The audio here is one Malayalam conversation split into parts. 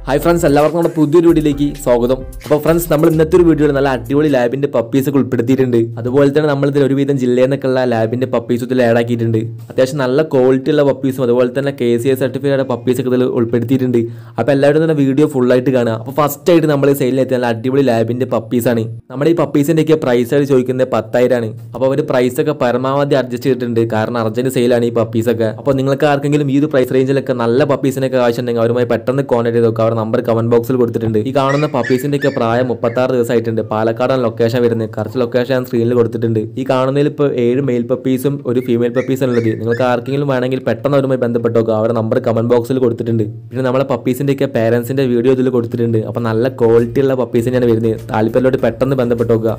ഹായ് ഫ്രണ്ട്സ് എല്ലാവർക്കും നമ്മുടെ പുതിയൊരു വീഡിയോയിലേക്ക് സ്വാഗതം അപ്പോൾ ഫ്രണ്ട്സ് നമ്മൾ ഇന്നത്തെ ഒരു വീഡിയോയിൽ നല്ല അടിപൊളി ലാബിന്റെ പപ്പീസ് ഒക്കെ ഉൾപ്പെടുത്തിയിട്ടുണ്ട് അതുപോലെ തന്നെ നമ്മൾ ഇതിൽ ഒരുവിധം ജില്ലയിൽ നിന്നൊക്കെയുള്ള ലാബിന്റെ പപ്പീസ് ഇതിൽ ആഡ് ആക്കിയിട്ടുണ്ട് അത്യാവശ്യം നല്ല ക്വാളിറ്റി ഉള്ള പപ്പീസും അതുപോലെ തന്നെ കെ സി എസ് സർട്ടിഫിക്കറ്റ് പപ്പീസ് ഒക്കെ ഇതിൽ ഉൾപ്പെടുത്തിയിട്ടുണ്ട് അപ്പോൾ എല്ലാവരും തന്നെ വീഡിയോ ഫുൾ ആയിട്ട് കാണുക അപ്പോൾ ഫസ്റ്റ് ആയിട്ട് നമ്മൾ സെയിലിലെത്തിയ നല്ല അടിപൊളി ലാബിന്റെ പപ്പീസാണ് നമ്മുടെ ഈ പപ്പീസിന്റെ ഒക്കെ പ്രൈസ് ആയിട്ട് ചോദിക്കുന്നത് പത്തായിരമാണ് അപ്പോൾ അവർ പ്രൈസ് ഒക്കെ പരമാവധി അഡ്ജസ്റ്റ് ചെയ്തിട്ടുണ്ട് കാരണം അർജന്റ് സെയിലാണ് ഈ പപ്പീസ് ഒക്കെ അപ്പോൾ നിങ്ങൾക്ക് ആർക്കെങ്കിലും ഈ ഒരു പ്രൈസ് റേഞ്ചിലൊക്കെ നല്ല പപ്പീസിനൊക്കെ ആവശ്യമുണ്ടെങ്കിൽ അവരുമായി പെട്ടെന്ന് കോൺടാക്ട് ചെയ്ത് നോക്കുക അവർ നമ്പർ കമന്റ് ബോക്സിൽ കൊടുത്തിട്ടുണ്ട് ഈ കാണുന്ന പപ്പീസിന്റെ ഒക്കെ പ്രായം മുപ്പത്താറ് ദിവസമായിട്ടുണ്ട് പാലക്കാടാണ് ലൊക്കേഷൻ വരുന്നത് കറക്റ്റ് ലൊക്കേഷൻ ഞാൻ സ്ക്രീനിൽ കൊടുത്തിട്ടുണ്ട് ഈ കാണുന്നതിൽ ഇപ്പോൾ ഏഴ് മെയിൽ പപ്പീസും ഒരു ഫീമെയിൽ പപ്പീസും ഉള്ളത് നിങ്ങൾക്ക് ആർക്കെങ്കിലും വേണമെങ്കിൽ പെട്ടെന്ന് അവരുമായി ബന്ധപ്പെട്ട് നോക്കുക അവരുടെ നമ്പർ കമന്റ് ബോക്സിൽ കൊടുത്തിട്ടുണ്ട് പിന്നെ നമ്മളെ പപ്പീസിന്റെ ഒക്കെ പേരൻസിന്റെ വീഡിയോ ഇതിൽ കൊടുത്തിട്ടുണ്ട് അപ്പോൾ നല്ല ക്വാളിറ്റി ഉള്ള പപ്പീസിനെയാണ് വരുന്നത് താല്പര്യത്തോട് പെട്ടെന്ന് ബന്ധപ്പെട്ട് നോക്കുക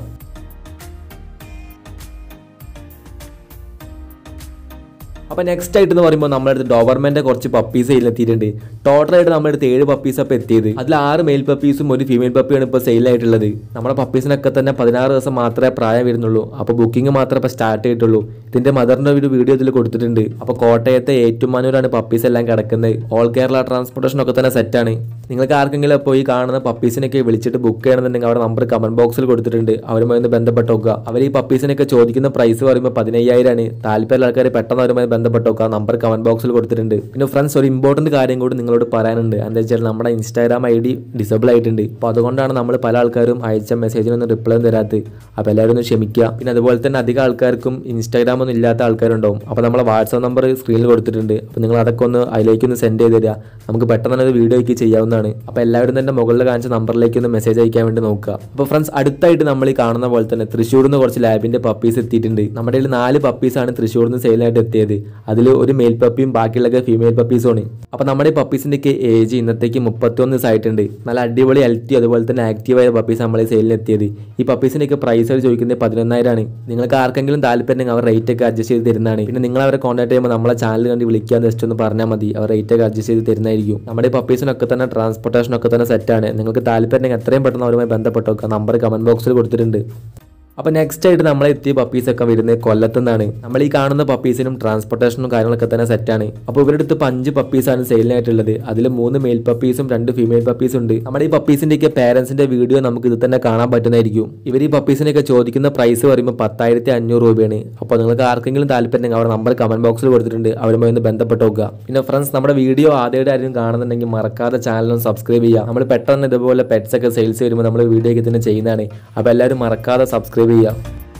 അപ്പോൾ നെക്സ്റ്റ് ആയിട്ട് എന്ന് പറയുമ്പോൾ നമ്മുടെ അടുത്ത് ഡോവർമെൻ്റെ കുറച്ച് പപ്പീസ് എത്തിയിട്ടുണ്ട് ടോട്ടലായിട്ട് നമ്മുടെ അടുത്ത് ഏഴ് പപ്പീസ് അപ്പോൾ എത്തിയത് അതിൽ ആറ് മെയിൽ പപ്പീസും ഒരു ഫീമെയിൽ പപ്പിയാണ് ഇപ്പോൾ സെയിലായിട്ടുള്ളത് നമ്മുടെ പപ്പീസിനൊക്കെ തന്നെ പതിനാറ് ദിവസം മാത്രമേ പ്രായം വരുന്നുള്ളൂ അപ്പോൾ ബുക്കിംഗ് മാത്രമേ ഇപ്പോൾ സ്റ്റാർട്ട് ചെയ്തിട്ടുള്ളൂ ഇതിൻ്റെ മദറിൻ്റെ ഒരു വീഡിയോ ഇതിൽ കൊടുത്തിട്ടുണ്ട് അപ്പോൾ കോട്ടയത്തെ ഏറ്റുമാനൂരാണ് പപ്പീസ് എല്ലാം കിടക്കുന്നത് ഓൾ കേരള ട്രാൻസ്പോർട്ടേഷൻ ഒക്കെ തന്നെ സെറ്റാണ് നിങ്ങൾക്ക് ആർക്കെങ്കിലും ഇപ്പോൾ ഈ കാണുന്ന പപ്പീസിനൊക്കെ വിളിച്ചിട്ട് ബുക്ക് ചെയ്യണമെന്നുണ്ടെങ്കിൽ അവരുടെ നമ്പർ കമന്റ് ബോക്സിൽ കൊടുത്തിട്ടുണ്ട് അവരുമായി ഒന്ന് ബന്ധപ്പെട്ട് നോക്കുക അവർ ഈ പപ്പീസിനൊക്കെ ചോദിക്കുന്ന പ്രൈസ് പറയുമ്പോൾ പതിനയ്യായിരമാണ് താല്പര്യമുള്ള ആൾക്കാർ പെട്ടെന്ന് അവരുമായി ബന്ധപ്പെട്ട് നോക്കുക നമ്പർ കമന്റ് ബോക്സിൽ കൊടുത്തിട്ടുണ്ട് പിന്നെ ഫ്രണ്ട്സ് ഒരു ഇമ്പോർട്ടൻറ്റ് കാര്യം കൂടി നിങ്ങളോട് പറയാനുണ്ട് എന്താ വെച്ചാൽ നമ്മുടെ ഇൻസ്റ്റാഗ്രാം ഐ ഡി ഡിസേബിൾ ആയിട്ടുണ്ട് അപ്പോൾ അതുകൊണ്ടാണ് നമ്മൾ പല ആൾക്കാരും അയച്ച മെസ്സേജിനൊന്നും റിപ്ലൈ തരാത്തത് അപ്പോൾ എല്ലാവരും ഒന്ന് ക്ഷമിക്കുക പിന്നെ അതുപോലെ തന്നെ അധികം ആൾക്കാർക്കും ഇൻസ്റ്റാഗ്രാം ഒന്നും ഇല്ലാത്ത ആൾക്കാരുണ്ടാവും അപ്പോൾ നമ്മളെ വാട്സാപ്പ് നമ്പർ സ്ക്രീനിൽ കൊടുത്തിട്ടുണ്ട് അപ്പോൾ നിങ്ങൾ അതൊക്കെ ഒന്ന് അതിലേക്ക് ഒന്ന് സെൻഡ് ചെയ്ത് തരിക നമുക്ക് പെട്ടെന്ന് തന്നെ വീഡിയോ ഒക്കെ ചെയ്യാവുന്നതാണ് അപ്പോൾ എല്ലാവരും തന്നെ മുകളിൽ കാണിച്ച നമ്പറിലേക്ക് ഒന്ന് മെസ്സേജ് അയക്കാൻ വേണ്ടി നോക്കുക അപ്പോൾ ഫ്രണ്ട്സ് അടുത്തായിട്ട് നമ്മൾ ഈ കാണുന്ന പോലെ തന്നെ തൃശ്ശൂരിൽ നിന്ന് കുറച്ച് ലാബിന്റെ പപ്പീസ് എത്തിയിട്ടുണ്ട് നമ്മുടെ കയ്യിൽ നാല് പപ്പീസാണ് തൃശ്ശൂരിൽ നിന്ന് സെയിലായിട്ട് എത്തിയത് അതിൽ ഒരു മെയിൽ പപ്പിയും ബാക്കിയുള്ളൊക്കെ ഫീമെയിൽ പപ്പീസുമാണ് അപ്പോൾ നമ്മുടെ ഈ പപ്പീസിൻ്റെ ഒക്കെ ഏജ് ഇന്നത്തേക്ക് മുപ്പത്തൊന്ന് ദിവസമായിട്ടുണ്ട് നല്ല അടിപൊളി ഹെൽത്തി അതുപോലെ തന്നെ ആക്റ്റീവായ പപ്പീസ് നമ്മളെ സെയിലിന് എത്തിയത് ഈ പപ്പീസിൻ്റെ ഒക്കെ പ്രൈസ് അവർ ചോദിക്കുന്നത് പതിനൊന്നായിരമാണ് നിങ്ങൾക്ക് ആർക്കെങ്കിലും താല്പര്യം അവർ റേറ്റ് ഒക്കെ അഡ്ജസ്റ്റ് ചെയ്ത് തരുന്നതാണ് പിന്നെ നിങ്ങൾ അവരെ കോൺടാക്ട് ചെയ്യുമ്പോൾ നമ്മളെ ചാനൽ കണ്ട് വിളിക്കാൻ ജസ്റ്റ് ഒന്ന് പറഞ്ഞാൽ മതി അവർ റേറ്റ് ഒക്കെ അഡ്ജസ്റ്റ് ചെയ്ത് തരുന്നതായിരിക്കും നമ്മുടെ ഈ പപ്പീസിനൊക്കെ തന്നെ ട്രാൻസ്പോർട്ടേഷൻ ഒക്കെ തന്നെ സെറ്റാണ് നിങ്ങൾക്ക് താല്പര്യം എത്രയും പെട്ടെന്ന് അവരുമായി ബന്ധപ്പെട്ട് നോക്കുക നമ്പർ കമന്റ് ബോക്സിൽ കൊടുത്തിട്ടുണ്ട് അപ്പോൾ നെക്സ്റ്റ് ആയിട്ട് നമ്മൾ എത്തിയ പപ്പീസൊക്കെ വരുന്നത് കൊല്ലത്തുനിന്നാണ് നമ്മൾ ഈ കാണുന്ന പപ്പീസിനും ട്രാൻസ്പോർട്ടേഷനും കാര്യങ്ങളൊക്കെ തന്നെ സെറ്റാണ് അപ്പോൾ ഇവരുടെ അടുത്ത് ഇപ്പം അഞ്ച് പപ്പീസാണ് സെയിലിനായിട്ടുള്ളത് അതിൽ മൂന്ന് മെയിൽ പപ്പീസും രണ്ട് ഫീമെയിൽ പപ്പീസും ഉണ്ട് നമ്മുടെ ഈ പപ്പീസിൻ്റെയൊക്കെ പേരൻസിൻ്റെ വീഡിയോ നമുക്ക് ഇത് തന്നെ കാണാൻ പറ്റുന്നതായിരിക്കും ഇവർ ഈ പപ്പീസിനൊക്കെ ചോദിക്കുന്ന പ്രൈസ് പറയുമ്പോൾ പത്തായിരത്തി അഞ്ഞൂറ് രൂപയാണ് അപ്പോൾ നിങ്ങൾക്ക് ആർക്കെങ്കിലും താല്പര്യം അവരുടെ നമ്പർ കമന്റ് ബോക്സിൽ കൊടുത്തിട്ടുണ്ട് അവരുമായി ഒന്ന് ബന്ധപ്പെട്ട് നോക്കുക പിന്നെ ഫ്രണ്ട്സ് നമ്മുടെ വീഡിയോ ആദ്യമായിട്ട് ആരും കാണുന്നുണ്ടെങ്കിൽ മറക്കാതെ ചാനലൊന്ന് സബ്സ്ക്രൈബ് ചെയ്യുക നമ്മൾ പെട്ടെന്ന് ഇതുപോലെ പെറ്റ്സ് ഒക്കെ സെയിൽസ് വരുമ്പോൾ നമ്മൾ വീഡിയോ ഒക്കെ തന്നെ ചെയ്യുന്നതാണ് അപ്പോൾ എല്ലാവരും മറക്കാതെ സബ്സ്ക്രൈബ് ചെയ്യുക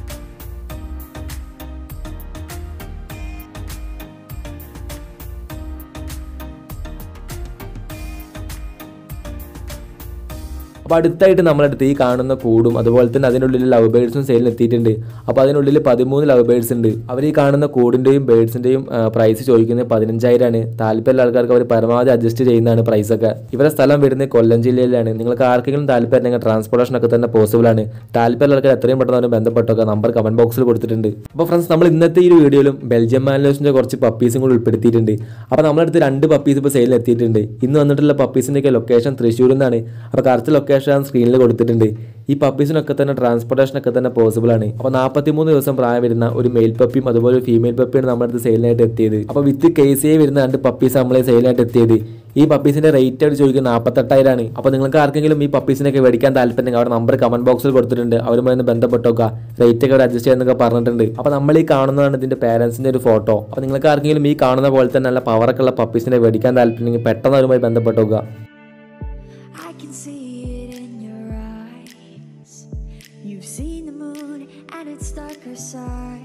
അപ്പോൾ അടുത്തായിട്ട് നമ്മളടുത്ത് ഈ കാണുന്ന കൂടും അതുപോലെ തന്നെ അതിനുള്ളിൽ ലവ് ബേഡ്സും സെയിലിന് എത്തിയിട്ടുണ്ട് അപ്പോൾ അതിനുള്ളിൽ പതിമൂന്ന് ലവ് ബേഡ്സ് ഉണ്ട് അവർ ഈ കാണുന്ന കൂടിൻ്റെയും ബേഡ്സിൻ്റെയും പ്രൈസ് ചോദിക്കുന്നത് പതിനഞ്ചായിരമാണ് താല്പര്യമുള്ള ആൾക്കാർക്ക് അവർ പരമാവധി അഡ്ജസ്റ്റ് ചെയ്യുന്നതാണ് പ്രൈസൊക്കെ ഇവരുടെ സ്ഥലം വരുന്നത് കൊല്ലം ജില്ലയിലാണ് നിങ്ങൾക്ക് ആർക്കെങ്കിലും താല്പര്യം ഉണ്ടെങ്കിൽ ട്രാൻസ്പോർട്ടേഷൻ ഒക്കെ തന്നെ പോസിബിൾ ആണ് താല്പര്യമുള്ള ആൾക്കാർ എത്രയും പെട്ടെന്ന് അവർ ബന്ധപ്പെട്ടൊക്കെ നമ്പർ കമന്റ് ബോക്സിൽ കൊടുത്തിട്ടുണ്ട് അപ്പോൾ ഫ്രണ്ട്സ് നമ്മൾ ഇന്നത്തെ ഈ ഒരു വീഡിയോയിലും ബെൽജിയം മാനലോസിൻ്റെ കുറച്ച് പപ്പീസും കൂടി ഉൾപ്പെടുത്തിയിട്ടുണ്ട് അപ്പോൾ നമ്മളടുത്ത് രണ്ട് പപ്പീസ് ഇപ്പോൾ സെയിലിൽ എത്തിയിട്ടുണ്ട് ഇന്ന് വന്നിട്ടുള്ള പപ്പീസിൻ്റെ ഒക്കെ ലൊക്കേഷൻ തൃശ്ശൂരിൽ നിന്നാണ് അപ്പോൾ കറക്റ്റ് ലൊക്കേഷൻ സ്ക്രീനിൽ കൊടുത്തിട്ടുണ്ട് ഈ പപ്പീസിനൊക്കെ തന്നെ ട്രാൻസ്പോർട്ടേഷൻ ഒക്കെ തന്നെ പോസിബിൾ ആണ് അപ്പോൾ നാൽപ്പത്തിമൂന്ന് ദിവസം പ്രായം വരുന്ന ഒരു മെയിൽ പപ്പിയും അതുപോലെ ഒരു ഫീമെയിൽ പപ്പിയാണ് നമ്മുടെ അടുത്ത് സെയിലിനായിട്ട് എത്തിയത് അപ്പോൾ വിത്ത് കേസ് വരുന്ന രണ്ട് പപ്പീസ് നമ്മളെ സെയിലായിട്ട് എത്തിയത് ഈ പപ്പീസിന്റെ റേറ്റ് ആയിട്ട് ചോദിക്കുന്നത് നാൽപ്പത്തെട്ടായിരമാണ് അപ്പോൾ നിങ്ങൾക്ക് ആർക്കെങ്കിലും ഈ പപ്പീസിനൊക്കെ മേടിക്കാൻ താല്പര്യം അവരുടെ നമ്പർ കമന്റ് ബോക്സിൽ കൊടുത്തിട്ടുണ്ട് അവരുമായി ഒന്ന് ബന്ധപ്പെട്ടോക്കുക റേറ്റ് ഒക്കെ അഡ്ജസ്റ്റ് ചെയ്യാന്നൊക്കെ പറഞ്ഞിട്ടുണ്ട് അപ്പോൾ നമ്മൾ ഈ കാണുന്നതാണ് ഇതിന്റെ പേരൻസിന്റെ ഒരു ഫോട്ടോ അപ്പോൾ നിങ്ങൾക്ക് ആർക്കെങ്കിലും ഈ കാണുന്ന പോലെ തന്നെ നല്ല പവറൊക്കെ ഉള്ള പപ്പീസിനെ മേടിക്കാൻ താല്പര്യം പെട്ടെന്ന് അവരുമായി ബന്ധപ്പെട്ടോക്കുക I can see it in your eyes. You've seen the moon and its darker side.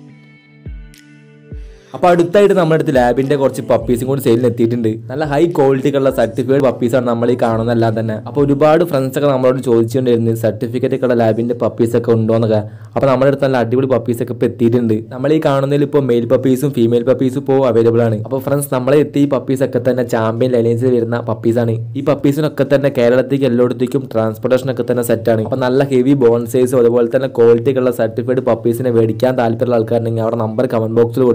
അപ്പോൾ അടുത്തായിട്ട് നമ്മുടെ അടുത്ത് ലാബിന്റെ കുറച്ച് പപ്പീസും കൂടി സെയിലിന് എത്തിയിട്ടുണ്ട് നല്ല ഹൈ ക്വാളിറ്റിക്കുള്ള സർട്ടിഫിക്കറ്റ് പപ്പീസാണ് നമ്മൾ ഈ കാണുന്നതെല്ലാം തന്നെ അപ്പോൾ ഒരുപാട് ഫ്രണ്ട്സ് ഒക്കെ നമ്മളോട് ചോദിച്ചുകൊണ്ടിരുന്നു സർട്ടിഫിക്കറ്റ് ഒക്കെ ഉള്ള ലാബിന്റെ പപ്പീസ് ഒക്കെ ഉണ്ടോ എന്നൊക്കെ അപ്പോൾ നമ്മുടെ അടുത്ത് നല്ല അടിപൊളി പപ്പീസ് ഒക്കെ ഇപ്പോൾ എത്തിയിട്ടുണ്ട് നമ്മൾ ഈ കാണുന്നതിൽ ഇപ്പോൾ മെയിൽ പപ്പീസും ഫീമെയിൽ പപ്പീസും ഇപ്പോൾ അവൈലബിൾ ആണ് അപ്പോൾ ഫ്രണ്ട്സ് നമ്മളെ എത്തി ഈ പപ്പീസ് ഒക്കെ തന്നെ ചാമ്പ്യൻ ലൈനേഴ്സിൽ വരുന്ന പപ്പീസാണ് ഈ പപ്പീസിനൊക്കെ തന്നെ കേരളത്തേക്ക് എല്ലായിടത്തേക്കും ട്രാൻസ്പോർട്ടേഷൻ ഒക്കെ തന്നെ സെറ്റാണ് അപ്പോൾ നല്ല ഹെവി ബോൺ സൈസും അതുപോലെ തന്നെ ക്വാളിറ്റി ഉള്ള സർട്ടിഫൈഡ് പപ്പീസിനെ മേടിക്കാൻ താല്പര്യമുള്ള ആൾക്കാരുണ്ടെങ്കിൽ അവരുടെ നമ്പർ കമന്റ് ബോക്സിൽ കൊടുത്തിട്ടുണ്ട്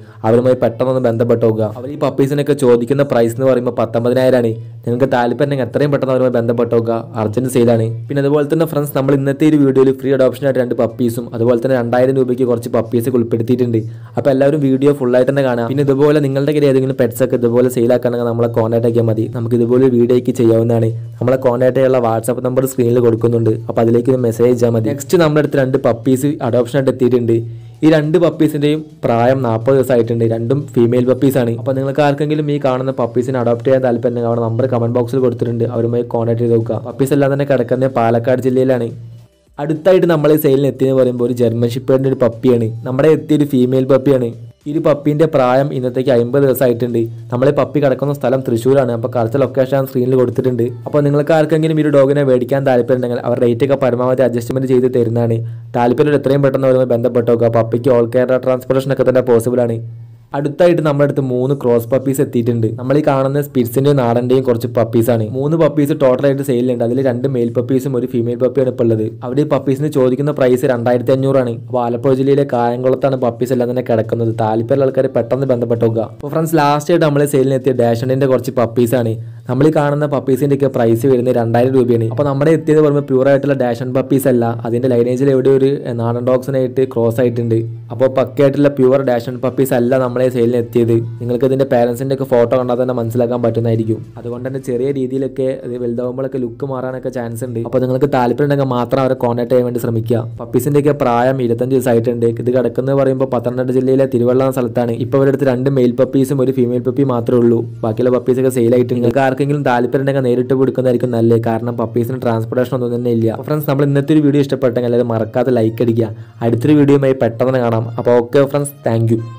അവരുമായി പെട്ടെന്നൊന്ന് ബന്ധപ്പെട്ട് നോക്കുക അവർ ഈ പപ്പീസിനൊക്കെ ചോദിക്കുന്ന പ്രൈസ് എന്ന് പറയുമ്പോൾ പത്തൊമ്പതിനായിരമാണ് നിങ്ങൾക്ക് താല്പര്യം എത്രയും പെട്ടെന്ന് അവരുമായി ബന്ധപ്പെട്ട് നോക്കുക അർജന്റ് സെയിലാണ് പിന്നെ അതുപോലെ തന്നെ ഫ്രണ്ട്സ് നമ്മൾ ഇന്നത്തെ ഒരു വീഡിയോയിൽ ഫ്രീ അഡോപ്ഷനായിട്ട് രണ്ട് പപ്പീസും അതുപോലെ തന്നെ രണ്ടായിരം രൂപയ്ക്ക് കുറച്ച് പപ്പീസ് ഉൾപ്പെടുത്തിയിട്ടുണ്ട് അപ്പോൾ എല്ലാവരും വീഡിയോ ഫുള്ളായിട്ട് തന്നെ കാണാം പിന്നെ ഇതുപോലെ നിങ്ങളുടെ കയ്യിൽ ഏതെങ്കിലും പെറ്റ്സ് ഒക്കെ ഇതുപോലെ സെയിലാക്കണമെങ്കിൽ നമ്മളെ കോൺടാക്ട് ആക്കിയാൽ മതി നമുക്ക് ഇതുപോലെ ഒരു വീഡിയോയ്ക്ക് ചെയ്യാവുന്നതാണ് നമ്മളെ കോൺടാക്ട് ചെയ്യാനുള്ള വാട്സാപ്പ് നമ്പർ സ്ക്രീനിൽ കൊടുക്കുന്നുണ്ട് അപ്പോൾ അതിലേക്ക് ഒരു മെസ്സേജ് അയച്ചാൽ മതി നെക്സ്റ്റ് നമ്മുടെ അടുത്ത് രണ്ട് പപ്പീസ് അഡോപ്ഷനായിട്ട് എത്തിയിട്ടുണ്ട് ഈ രണ്ട് പപ്പീസിന്റെയും പ്രായം നാൽപ്പത് ദിവസമായിട്ടുണ്ട് രണ്ടും ഫീമെയിൽ പപ്പീസാണ് അപ്പോൾ നിങ്ങൾക്ക് ആർക്കെങ്കിലും ഈ കാണുന്ന പപ്പീസിനെ അഡോപ്റ്റ് ചെയ്യാൻ താല്പര്യം അവരുടെ നമ്പർ കമന്റ് ബോക്സിൽ കൊടുത്തിട്ടുണ്ട് അവരുമായി കോൺടാക്ട് ചെയ്ത് നോക്കുക പപ്പീസ് എല്ലാം തന്നെ കിടക്കുന്നത് പാലക്കാട് ജില്ലയിലാണ് അടുത്തായിട്ട് നമ്മൾ ഈ സെയിലിന് എത്തിയെന്ന് പറയുമ്പോൾ ഒരു ജർമ്മൻ ഷിപ്പേഡിൻ്റെ ഒരു പപ്പിയാണ് നമ്മുടെ എത്തിയൊരു ഫീമെയിൽ പപ്പിയാണ് ഈ ഒരു പപ്പീൻ്റെ പ്രായം ഇന്നത്തേക്ക് അമ്പത് ദിവസമായിട്ടുണ്ട് നമ്മളെ പപ്പി കിടക്കുന്ന സ്ഥലം തൃശ്ശൂരാണ് അപ്പോൾ കറക്റ്റ് ലൊക്കേഷൻ സ്ക്രീനിൽ കൊടുത്തിട്ടുണ്ട് അപ്പോൾ നിങ്ങൾക്ക് ആർക്കെങ്കിലും ഈ ഒരു ഡോഗിനെ മേടിക്കാൻ താല്പര്യമുണ്ടെങ്കിൽ അവർ റേറ്റ് ഒക്കെ പരമാവധി അഡ്ജസ്റ്റ്മെന്റ് ചെയ്ത് തരുന്നതാണ് താല്പര്യം എത്രയും പെട്ടെന്ന് അവരുമായി ബന്ധപ്പെട്ട് നോക്കുക പപ്പിക്ക് ഓൾ കേരള ട്രാൻസ്പോർട്ടേഷൻ ഒക്കെ തന്നെ പോസിബിൾ ആണ് അടുത്തായിട്ട് നമ്മുടെ അടുത്ത് മൂന്ന് ക്രോസ് പപ്പീസ് എത്തിയിട്ടുണ്ട് നമ്മൾ ഈ കാണുന്ന സ്പിറ്റ്സിന്റെയും നാടന്റെയും കുറച്ച് പപ്പീസാണ് മൂന്ന് പപ്പീസ് ടോട്ടലായിട്ട് സെയിലുണ്ട് അതിൽ രണ്ട് മെയിൽ പപ്പീസും ഒരു ഫീമെയിൽ പപ്പിയാണ് ഇപ്പോൾ ഉള്ളത് അവിടെ ഈ പപ്പീസിന് ചോദിക്കുന്ന പ്രൈസ് രണ്ടായിരത്തി അഞ്ഞൂറാണ് അപ്പോൾ ആലപ്പുഴ ജില്ലയിലെ കായംകുളത്താണ് പപ്പീസ് എല്ലാം തന്നെ കിടക്കുന്നത് താല്പര്യമുള്ള ആൾക്കാർ പെട്ടെന്ന് ബന്ധപ്പെട്ട് നോക്കുക അപ്പോൾ ഫ്രണ്ട്സ് ലാസ്റ്റ് ആയിട്ട് നമ്മൾ സെയിലിന് എത്തിയ ഡാഷണിന്റെ കുറച്ച് പപ്പീസാണ് നമ്മൾ ഈ കാണുന്ന പപ്പീസിന്റെ ഒക്കെ പ്രൈസ് വരുന്നത് രണ്ടായിരം രൂപയാണ് അപ്പോൾ നമ്മുടെ എത്തിയത് പറയുമ്പോൾ പ്യൂർ ആയിട്ടുള്ള ഡാഷൻ പപ്പീസ് അല്ല അതിന്റെ ലൈനേജിൽ എവിടെ ഒരു നാടൻ ഡോഗ്സിനായിട്ട് ക്രോസ് ആയിട്ടുണ്ട് അപ്പോൾ പക്കയായിട്ടുള്ള പ്യൂർ ഡാഷൻ പപ്പീസ് അല്ല നമ്മളെ സെയിലിന് എത്തിയത് നിങ്ങൾക്ക് ഇതിന്റെ പാരൻസിന്റെ ഒക്കെ ഫോട്ടോ കണ്ടാൽ തന്നെ മനസ്സിലാക്കാൻ പറ്റുന്നതായിരിക്കും അതുകൊണ്ട് തന്നെ ചെറിയ രീതിയിലൊക്കെ ഇത് വലുതാവുമ്പോഴൊക്കെ ലുക്ക് മാറാനൊക്കെ ചാൻസ് ഉണ്ട് അപ്പോൾ നിങ്ങൾക്ക് താല്പര്യം ഉണ്ടെങ്കിൽ മാത്രം അവരെ കോൺടാക്ട് ചെയ്യാൻ വേണ്ടി ശ്രമിക്കുക പപ്പീസിന്റെ ഒക്കെ പ്രായം ഇരുപത്തഞ്ച് ദിവസമായിട്ടുണ്ട് ഇത് കിടക്കുന്നത് പറയുമ്പോൾ പത്തനംതിട്ട ജില്ലയിലെ തിരുവള്ള എന്ന സ്ഥലത്താണ് ഇപ്പോൾ അവരുടെ അടുത്ത് രണ്ട് മെയിൽ പപ്പീസും ഒരു ഫീമെയിൽ പപ്പി മാത്രമേ ഉള്ളൂ ബാക്കിയുള്ള പപ്പീസ് ഒക്കെ സെയിൽ ആയിട്ട് നിങ്ങൾക്ക് ആർക്കെങ്കിലും താല്പര്യം ഉണ്ടെങ്കിൽ നേരിട്ട് കൊടുക്കുന്നതായിരിക്കും നല്ലത് കാരണം പപ്പീസിന് ട്രാൻസ്പോർട്ടേഷൻ ഒന്നും തന്നെ ഇല്ല ഫ്രണ്ട്സ് നമ്മൾ ഇന്നത്തെ ഒരു വീഡിയോ ഇഷ്ടപ്പെട്ടെങ്കിൽ അത് മറക്കാതെ ലൈക്ക് അടിക്കുക അടുത്തൊരു വീഡിയോയുമായി പെട്ടെന്ന് കാണാം അപ്പോൾ ഓക്കെ ഫ്രണ്ട്സ് താങ്ക്